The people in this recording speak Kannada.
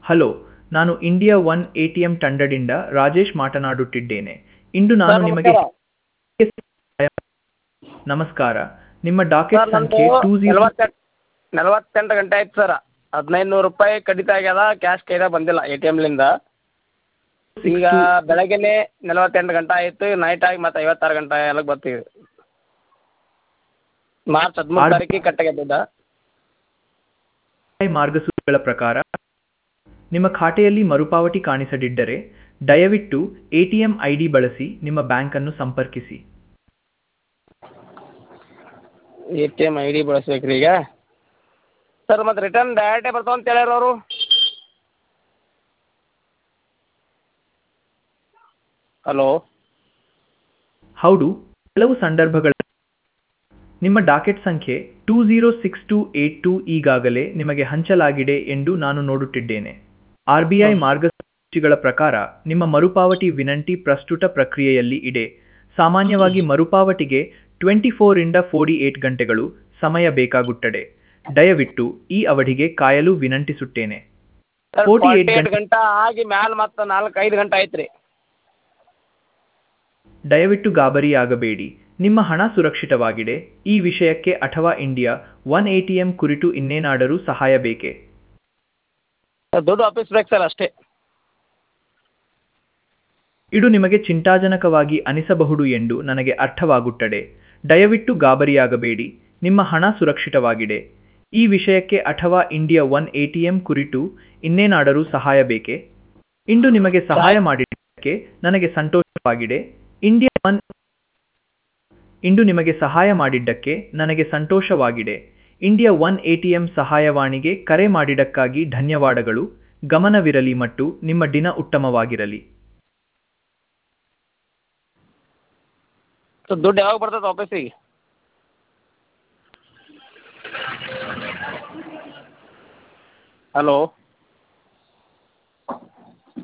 ಹಲೋ ನಾನು India one A T M ತಂಡದಿಂದ ರಾಜೇಶ್ ಮಾತನಾಡುತ್ತಿದ್ದೇನೆ ಇಂದು ನಾನು ಸರ್ ನಿಮಗೆ ನಮಸ್ಕಾರ ನಮಸ್ಕಾರ ನಿಮ್ಮ ಸರ್ ಡಾಕೆಟ್ ನಂದು ಸಂಖ್ಯೆ ಟೂ ಝೀರೋ ನಲವತ್ತೆಂಟು ನಲವತ್ತೆಂಟು ಗಂಟೆ ಆಯ್ತು ಸರ್ ಹದಿನೈದು ನೂರು ರೂಪಾಯಿ ಕಡಿತ ಆಗ್ಯದ ಕ್ಯಾಶ್ ಕೈದಾಗ ಬಂದಿಲ್ಲ ಎ ಟಿ ಎಮ್ಲಿಂದ ಈಗ ಬೆಳಗ್ಗೆನೇ ನಲವತ್ತೆಂಟು ಗಂಟೆ ಆಯಿತು ನೈಟ್ ಆಗಿ ಮತ್ತೆ ಐವತ್ತಾರು ಗಂಟೆ ಎಲ್ಲ ಬರ್ತೀವಿ ಮಾರ್ಚ್ ಹದಿಮೂರು ಆರ್- ತಾರೀಕಿಗೆ ಕಟ್ಟಾಗ್ಯದ ಮಾರ್ಗಸೂಚಿಗಳ ಪ್ರಕಾರ ನಿಮ್ಮ ಖಾತೆಯಲ್ಲಿ ಮರುಪಾವತಿ ಕಾಣಿಸದಿದ್ದರೆ ದಯವಿಟ್ಟು ಎಟಿಎಂ ಐಡಿ ಬಳಸಿ ನಿಮ್ಮ ಬ್ಯಾಂಕನ್ನು ಸಂಪರ್ಕಿಸಿ A T M I D ಬಳಸ್ಬೇಕ್ರಿ ಈಗ ಸರ್ ಮತ್ತೆ ರಿಟರ್ನ್ ಡೈರೆಕ್ಟೇ ಬರ್ತಾವ ಅಂತ ಹೇಳ್ಯಾರ ಅವರು ಹಲೋ ಹೌದು ಕೆಲವು ಸಂದರ್ಭಗಳಲ್ಲಿ ನಿಮ್ಮ ಡಾಕೆಟ್ ಸಂಖ್ಯೆ two zero six two eight two ಈಗಾಗಲೇ ನಿಮಗೆ ಹಂಚಲಾಗಿದೆ ಎಂದು ನಾನು ನೋಡುತ್ತಿದ್ದೇನೆ ಆರ್ ಬಿ ಐ ಮಾರ್ಗಸೂಚಿಗಳ ಪ್ರಕಾರ ನಿಮ್ಮ ಮರುಪಾವತಿ ವಿನಂತಿ ಪ್ರಸ್ತುತ ಪ್ರಕ್ರಿಯೆಯಲ್ಲಿ ಇದೆ ಸಾಮಾನ್ಯವಾಗಿ ಮರುಪಾವತಿಗೆ ಟ್ವೆಂಟಿ ಫೋರಿಂದ ಫೋರ್ಟಿ ಏಟ್ ಗಂಟೆಗಳು ಸಮಯ ಬೇಕಾಗುತ್ತದೆ ದಯವಿಟ್ಟು ಈ ಅವಧಿಗೆ ಕಾಯಲು ವಿನಂತಿಸುತ್ತೇನೆ ಸರ್ 48 ಫಾರ್ಟಿ ಏಟ್ ಗಂಟೆ- ಗಂಟೆ ಆಗಿ ಮ್ಯಾಲೆ ಮತ್ತೆ ನಾಲ್ಕು ಐದು ಗಂಟೆ ಆಯ್ತು ರೀ ದಯವಿಟ್ಟು ಗಾಬರಿಯಾಗಬೇಡಿ ನಿಮ್ಮ ಹಣ ಸುರಕ್ಷಿತವಾಗಿದೆ ಈ ವಿಷಯಕ್ಕೆ ಅಥವಾ ಇಂಡಿಯಾ ಒನ್ ಎಟಿಎಂ ಕುರಿತು ಇನ್ನೇನಾದರೂ ಸಹಾಯ ಬೇಕೇ ಸರ್ ದುಡ್ಡು ವಾಪಸ್ ಬೇಕು ಸರ್ ಅಷ್ಟೇ ಇದು ನಿಮಗೆ ಚಿಂತಾಜನಕವಾಗಿ ಅನಿಸಬಹುದು ಎಂದು ನನಗೆ ಅರ್ಥವಾಗುತ್ತದೆ ದಯವಿಟ್ಟು ಗಾಬರಿಯಾಗಬೇಡಿ ನಿಮ್ಮ ಹಣ ಸುರಕ್ಷಿತವಾಗಿದೆ ಈ ವಿಷಯಕ್ಕೆ ಅಥವಾ ಇಂಡಿಯಾ ಒನ್ ಎಟಿಎಂ ಕುರಿತು ಇನ್ನೇನಾದರೂ ಸಹಾಯ ಬೇಕೇ ಇಂದು ನಿಮಗೆ ಸಹಾಯ ಮಾಡಿದ್ದಕ್ಕೆ ನನಗೆ ಸಂತೋಷವಾಗಿದೆ ಇಂಡಿಯಾ ಒನ್ ಇಂದು ನಿಮಗೆ ಸಹಾಯ ಮಾಡಿದ್ದಕ್ಕೆ ನನಗೆ ಸಂತೋಷವಾಗಿದೆ ಇಂಡಿಯಾ ಒನ್ ಎಟಿಎಂ ಸಹಾಯವಾಣಿಗೆ ಕರೆ ಮಾಡಿದ್ದಕ್ಕಾಗಿ ಧನ್ಯವಾದಗಳು ಗಮನವಿರಲಿ ಮತ್ತು ನಿಮ್ಮ ದಿನ ಉತ್ತಮವಾಗಿರಲಿ ಸರ್ ದುಡ್ಡು ಯಾವಾಗ ಬರ್ತದೆ ವಾಪಸ್ಸಿಗೆ ಹಲೋ